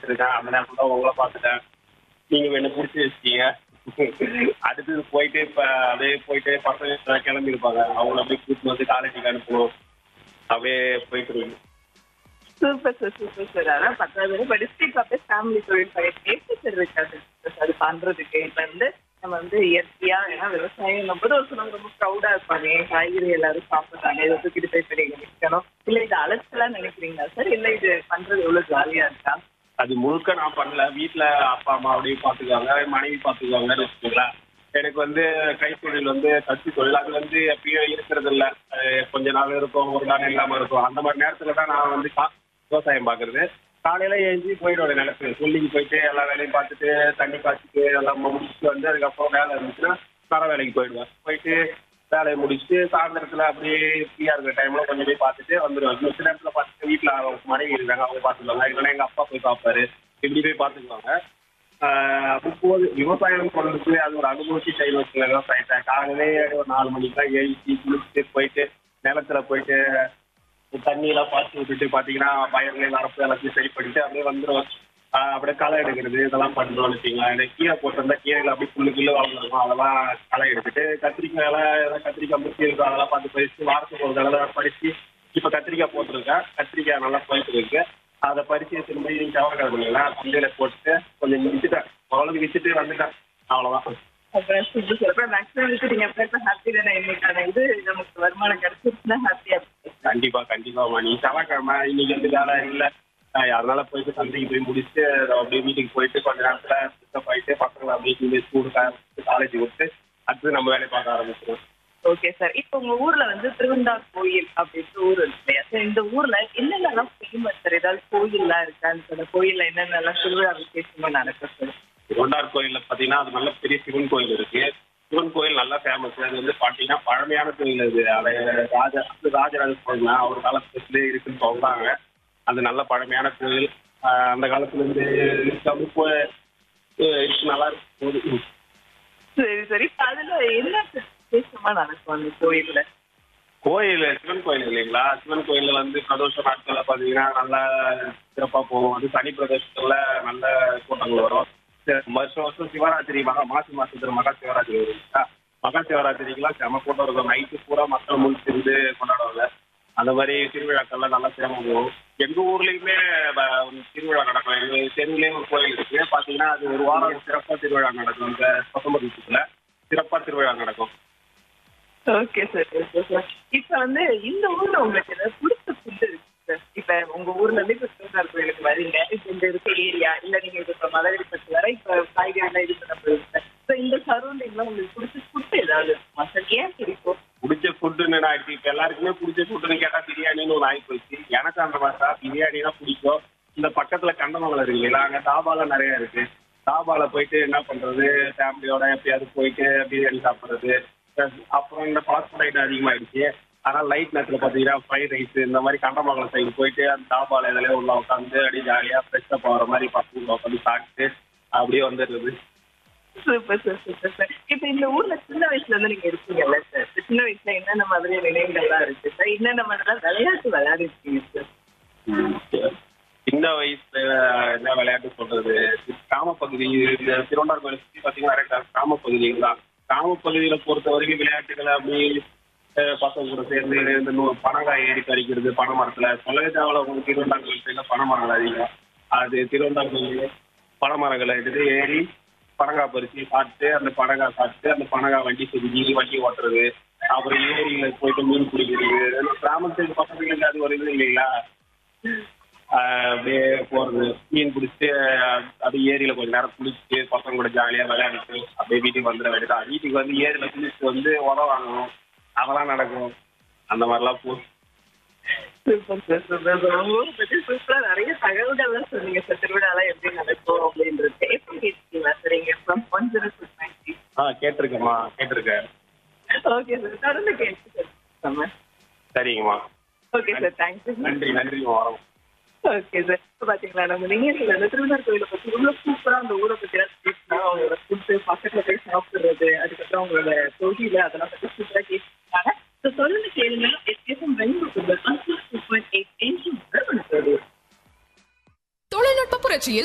வச்சிருக்கேன் அந்த நேரத்துல தான் உங்களை பார்த்துட்டேன் நீங்க என்ன பிடிச்சி வச்சிட்டீங்க அடுத்தது போயிட்டு இப்ப அப்படியே போயிட்டு பசங்க கிளம்பி இருப்பாங்க அவங்கள அப்படியே கூட்டிட்டு வந்து காலேஜுக்கு அனுப்பணும் அப்படியே போயிட்டு இருக்கு சூப்பர் சார் சூப்பர் சார் அதான் பத்தாவது வரை படிச்சுட்டு இப்போ அப்படியே ஃபேமிலி தொழில் பண்ணிட்டு எப்படி சார் இருக்காது அது பண்றதுக்கு இப்போ வந்து நம்ம வந்து இயற்கையா ஏன்னா விவசாயம் போது ஒரு சிலவங்க ரொம்ப ப்ரௌடா இருப்பாங்க என் காய்கறி எல்லாரும் சாப்பிட்றாங்க இதை தூக்கிட்டு போய் பெரிய விற்கணும் இல்ல இது அலட்சலா நினைக்கிறீங்களா சார் இல்ல இது பண்றது எவ்வளவு ஜாலியா இருக்கா அது முழுக்க நான் பண்ணல வீட்ல அப்பா அம்மா அப்படியே பாத்துக்குவாங்க மனைவி பாத்துக்குவாங்கன்னு வச்சுக்கோங்களேன் எனக்கு வந்து கைத்தொழில் வந்து கட்சி தொழில் அது வந்து எப்பயும் இருக்கிறது இல்ல அஹ் கொஞ்ச நாள் இருக்கும் ஒரு நாள் இல்லாம இருக்கும் அந்த மாதிரி நேரத்துல தான் நான் வந்து கா- விவசாயம் பாக்குறது காலையில எழுஞ்சி போயிடுவேன் நிலத்து சொல்லிக்கு போயிட்டு எல்லா வேலையும் பார்த்துட்டு தண்ணி காய்ச்சிட்டு எல்லாம் முடிச்சுட்டு வந்து அதுக்கப்புறம் வேலை இருந்துச்சுன்னா மர வேலைக்கு போயிடுவேன் போயிட்டு வேலையை முடிச்சுட்டு சாயந்தரத்துல அப்படியே ஃப்ரீயா இருக்கிற டைம்ல கொஞ்சம் போய் பார்த்துட்டு வந்துடுவேன் மிச்ச நேரத்துல பார்த்துட்டு வீட்டுல அவங்க மனைவி இருக்காங்க அவங்க பார்த்துக்குவாங்க இல்லைன்னா எங்க அப்பா போய் பார்ப்பாரு இப்படி போய் பார்த்துக்குவாங்க ஆஹ் அப்போது விவசாயம் பண்ணுறது அது ஒரு அனுபவிச்சு செயல் வச்சுங்க விவசாயத்தை காலையிலே ஒரு நாலு மணிக்கெல்லாம் எழுச்சி குளிச்சுட்டு போயிட்டு நிலத்துல போயிட்டு தண்ணியெல்லாம் பாய்ச்சி விட்டுட்டு பார்த்தீங்கன்னா பயிர்ல வரப்பு எல்லாத்தையும் சரி பண்ணிட்டு அப்படியே வந்துடும் அப்படியே களை எடுக்கிறது இதெல்லாம் பண்ணுறோம் வச்சுங்களேன் இந்த கீரை போட்டிருந்தா கீரைகள் அப்படியே புல்லு கில்லு வளர்ந்துருக்கும் அதெல்லாம் களை எடுத்துட்டு கத்திரிக்காய் ஏதாவது கத்திரிக்காய் முக்கிய இருக்கும் அதெல்லாம் பார்த்து பறிச்சு வாரத்துக்கு ஒரு தடவை பறிச்சு இப்போ கத்திரிக்காய் போட்டிருக்கேன் கத்திரிக்காய் நல்லா போயிட்டு இருக்கு அதை பறிச்சு திரும்ப நீங்க செவ்வாய்க்கிழமைங்களா சந்தையில போட்டு கொஞ்சம் வித்துட்டேன் ஓரளவுக்கு வித்துட்டு வந்துட்டேன் அவ்வளவுதான் அப்புறம் சூப்பர் சார் அப்புறம் மேக்ஸிமம் வச்சுட்டீங்க அப்புறம் ஹாப்பி தானே இன்னைக்கான இது நமக்கு வருமானம் கிடைச்சிருச்சுன்னா ஹாப்பியா கண்டிப்பா கண்டிப்பா நீ செவ்வாய்க்கிழமை இன்னைக்கு வந்து வேலை இல்லை அதனால போயிட்டு சந்தைக்கு போய் முடிச்சுட்டு அப்படியே வீட்டுக்கு போயிட்டு கொஞ்ச நேரத்துல பிக்கப் ஆயிட்டு பசங்களை அப்படியே ஸ்கூல் காலேஜ் விட்டு அடுத்து நம்ம வேலையை பார்க்க ஆரம்பிச்சிடும் ஓகே சார் இப்போ உங்க ஊர்ல வந்து திருவந்தார் கோயில் அப்படின்ற ஊர் இருக்கு இல்லையா சார் இந்த ஊர்ல என்னென்னலாம் ஃபேமஸ் சார் ஏதாவது கோயில்லாம் இருக்கா அந்த கோயில்ல என்னென்னலாம் திருவிழா விசேஷமா நடக்கும் சார் திருவண்டார் கோயில்ல பாத்தீங்கன்னா அது நல்ல பெரிய சிவன் கோயில் இருக்கு சிவன் கோயில் நல்லா ஃபேமஸ் அது வந்து பாத்தீங்கன்னா பழமையான கோயில் அது அதை ராஜா அது ராஜராஜ சோழன் அவர் காலத்துல இருக்குன்னு சொல்றாங்க அது நல்ல பழமையான கோயில் ஆஹ் அந்த காலத்துல இருந்து இருக்காம இப்போ அஹ் இருக்கு நல்லா இருக்கு சரி சரி இப்ப அதுல என்ன விசேஷமா நடக்கும் அந்த கோயில்ல கோயில் சிவன் கோயில் இல்லைங்களா சிவன் கோயில்ல வந்து பிரதோஷ நாட்கள்ல பாத்தீங்கன்னா நல்லா சிறப்பா போகும் அது சனி பிரதோஷத்துல நல்ல கூட்டங்கள் வரும் சரி, வருஷம் வருஷம் சிவராத்திரி மகா மாசி மாசத்துல மகா சிவராத்திரி வரும் இல்லைங்களா? மகா சிவராத்திரிக்கெல்லாம் செம கூட்டம் இருக்கும் நைட்டு பூரா மக்கள் முடிச்சிருந்து கொண்டாடுவாங்க அந்த மாதிரி திருவிழாக்கள்லாம் நல்லா சிரமம் போகும் எங்க ஊர்லயுமே வ- திருவிழா நடக்கும் எங்க தெருவுலயும் ஒரு கோயில் இருக்கு பாத்தீங்கன்னா அது ஒரு வாரம் சிறப்பா திருவிழா நடக்கும் இந்த பத்தொன்பது வருஷத்துல சிறப்பா திருவிழா நடக்கும் ஓகே சார் ஓகே சார் இப்ப வந்து இந்த ஊர்ல உங்களுக்கு ஏதாவது பிடிச்ச ஃபுட் இருக்கு சார் இப்ப உங்க ஊர்ல இருந்து இப்ப திருவண்ணாமலை கோயிலுக்கு வரீங்க இப்ப இந்த இருக்க ஏரியா இல்ல நீங்க இப்ப மதுரைப்பட்டு வர இப்ப காய்கறி இது பண்ண போயிருங்க ஸோ இந்த சரௌண்டிங்ல உங்களுக்கு பிடிச்ச ஃபுட் ஏதாவது இருக்குமா சார் ஏன் பிடிக்கும் பிடிச்ச ஃபுட்டுன்னு நான் ஆயிடுச்சு இப்போ எல்லாருக்குமே பிடிச்ச ஃபுட்டுன்னு கேட்டால் பிரியாணின்னு ஒரு ஆகி போச்சு எனக்கு அந்த மாதிரி தான் பிரியாணி தான் பிடிக்கும் இந்த பக்கத்துல கண்டமங்கலம் இருக்கு இல்லைங்களா அங்கே தாபாலாம் நிறைய இருக்கு தாபால போயிட்டு என்ன பண்றது ஃபேமிலியோட எப்பயாவது போயிட்டு பிரியாணி சாப்பிட்றது அப்புறம் இந்த ஃபாஸ்ட் ஃபுட் ஐட்டம் அதிகமாயிடுச்சு ஆனால் லைட் நேரத்தில் பார்த்தீங்கன்னா ஃப்ரைட் ரைஸ் இந்த மாதிரி கண்டமங்கலம் சைடு போயிட்டு அந்த தாபால இதில் உள்ள உட்காந்து அப்படியே ஜாலியாக ஃப்ரெஷ்ஷாக போகிற மாதிரி பசங்க உட்காந்து சாப்பிட்டு அப்படியே வந்துடுறது சூப்பர் சார் சூப்பர் சார் இப்ப இந்த ஊர்ல சின்ன வயசுல இருந்து நீங்க இருக்கீங்கல்ல சார் சின்ன வயசுல என்னென்ன மாதிரி நினைவுகள்லாம் இருக்கு சார் என்னென்ன மாதிரிலாம் விளையாட்டு விளையாடி இருக்கீங்க சார் சின்ன வயசுல என்ன விளையாட்டு சொல்றது கிராமப்பகுதி இந்த திருவண்ணாமலை கோயில் சுற்றி பார்த்தீங்கன்னா நிறைய கிராம பகுதிகள் தான் கிராமப்பகுதியில பொறுத்த வரைக்கும் விளையாட்டுகளை அப்படி அஹ், பசங்க கூட சேர்ந்து இந்த நூ- பனங்காய் ஏறி பறிக்கிறது பனை மரத்துல சொல்லவே தேவையில்ல உங்களுக்கு திருவண்ணாமலை கோயில் சைடுல பனை மரங்கள் அதிகம் அது திருவண்ணாமலை கோயில் பனை மரங்களை எடுத்து ஏறி பனங்காய் பறிச்சு சாப்பிட்டு அந்த பனங்காய் சாப்பிட்டு அந்த பனங்காய் வண்டி செஞ்சு வண்டி ஓட்டுறது அப்புறம் ஏரியில போயிட்டு மீன் பிடிக்கிறது கிராமத்து பசங்களுக்கு அது ஒரு இது இல்லைங்களா ஆஹ் அப்படியே போறது மீன் பிடிச்சிட்டு அப்படியே ஏரியில கொஞ்ச நேரம் குளிச்சுட்டு பசங்க கூட ஜாலியா விளையாடிட்டு அப்படியே வீட்டுக்கு வந்துட வேண்டியதான் வீட்டுக்கு வந்து ஏரியில குளிச்சுட்டு வந்து உரம் வாங்கணும் அதெல்லாம் நடக்கும் அந்த மாதிரிலாம் போ சூப்பர் சார் சூப்பர் சார் உங்க ஊரை பத்தி சூப்பரா நிறைய தகவல்கள்லாம் சொன்னீங்க சார் திருவிழாலாம் எப்படி நடக்கும் அப்படின்றது எப்படி கேட்டீங்களா சார் இங்க from one zero six ninety ஆ கேட்டிருக்கேம்மா கேட்டிருக்கேன் ஓகே சார் தொடர்ந்து கேட்டு சார் சரிங்கம்மா ஓகே சார் தேங்க்யூ நன்றி நன்றிம்மா வரோம் ஓகே சார் இப்போ பாத்தீங்களா நம்ம நீங்க அந்த திருவண்ணாமலை கோயிலை பத்தி இவ்வளவு சூப்பரா அந்த ஊரை பத்தி எல்லாம் பேசினா அவங்களோட ஃபுட்டு பக்கத்துல போய் சாப்பிடுறது அதுக்கப்புறம் அவங்களோட தொழில அதெல்லாம் பத்தி சூப்பரா கேட்டுருக்காங்க ஸோ தொடர்ந்து கேளுங்க எஸ்எஸ்எம் ரெண்டு சூப்பர் எயிட் என்று தொழில்நுட்ப புரட்சியில்